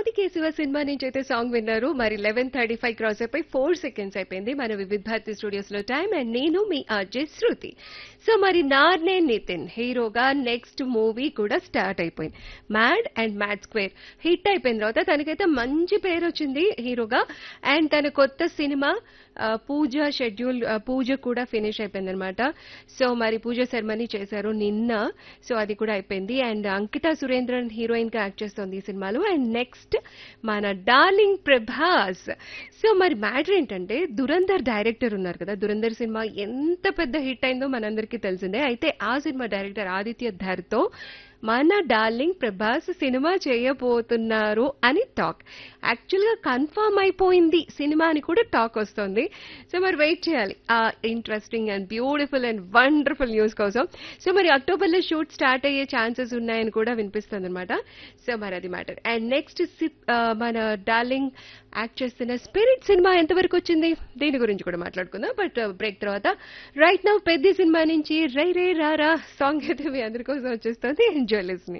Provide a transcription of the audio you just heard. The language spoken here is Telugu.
ఆదికేశవ సినిమా నుంచి అయితే సాంగ్ విన్నారు మరి లెవెన్ థర్టీ ఫైవ్ క్రాస్ అయిపోయి ఫోర్ సెకండ్స్ అయిపోయింది మన వివిధ భారతి స్టూడియోస్ లో టైం అండ్ నేను మీ ఆర్జే శృతి సో మరి నార్నే నితిన్ హీరోగా నెక్స్ట్ మూవీ కూడా స్టార్ట్ అయిపోయింది Mad and Mad Square hit అయిపోయిన తర్వాత తనకైతే మంచి పేరు వచ్చింది హీరోగా అండ్ తన కొత్త సినిమా ఆ, పూజ షెడ్యూల్ ఆ, పూజ కూడా ఫినిష్ అయిపోయింది అనమాట సో మరి పూజ సెరమనీ చేశారు నిన్న సో అది కూడా అయిపోయింది అండ్ అంకిత సురేంద్రన్ హీరోయిన్ గా యాక్ట్ చేస్తోంది ఈ సినిమాలో అండ్ నెక్స్ట్ మన డార్లింగ్ ప్రభాస్ సో మరి మ్యాటర్ ఏంటంటే దురంధర్ డైరెక్టర్ ఉన్నారు కదా దురంధర్ సినిమా ఎంత పెద్ద హిట్ అయిందో మనందరికీ తెలిసిందే అయితే ఆ సినిమా డైరెక్టర్ ఆదిత్య ధర్తో మన డార్లింగ్ ప్రభాస్ సినిమా చేయబోతున్నారు అని టాక్ యాక్చువల్ గా కన్ఫర్మ్ అయిపోయింది సినిమా అని కూడా టాక్ వస్తుంది సో మరి వెయిట్ చేయాలి ఆ interesting and beautiful and wonderful news కోసం సో మరి అక్టోబర్ లో షూట్ స్టార్ట్ అయ్యే ఛాన్సెస్ ఉన్నాయని కూడా వినిపిస్తుంది అనమాట సో మరి అది మ్యాటర్ అండ్ నెక్స్ట్ మన డార్లింగ్ యాక్ట్ చేస్తున్న స్పిరిట్ సినిమా ఎంతవరకు వచ్చింది దీని గురించి కూడా మాట్లాడుకుందాం బట్ బ్రేక్ తర్వాత రైట్ నౌ పెద్ద సినిమా నుంచి రై రే రారా సాంగ్ అయితే మీ అందరి కోసం వచ్చేస్తుంది ఎంజాయ్ లిస్నింగ్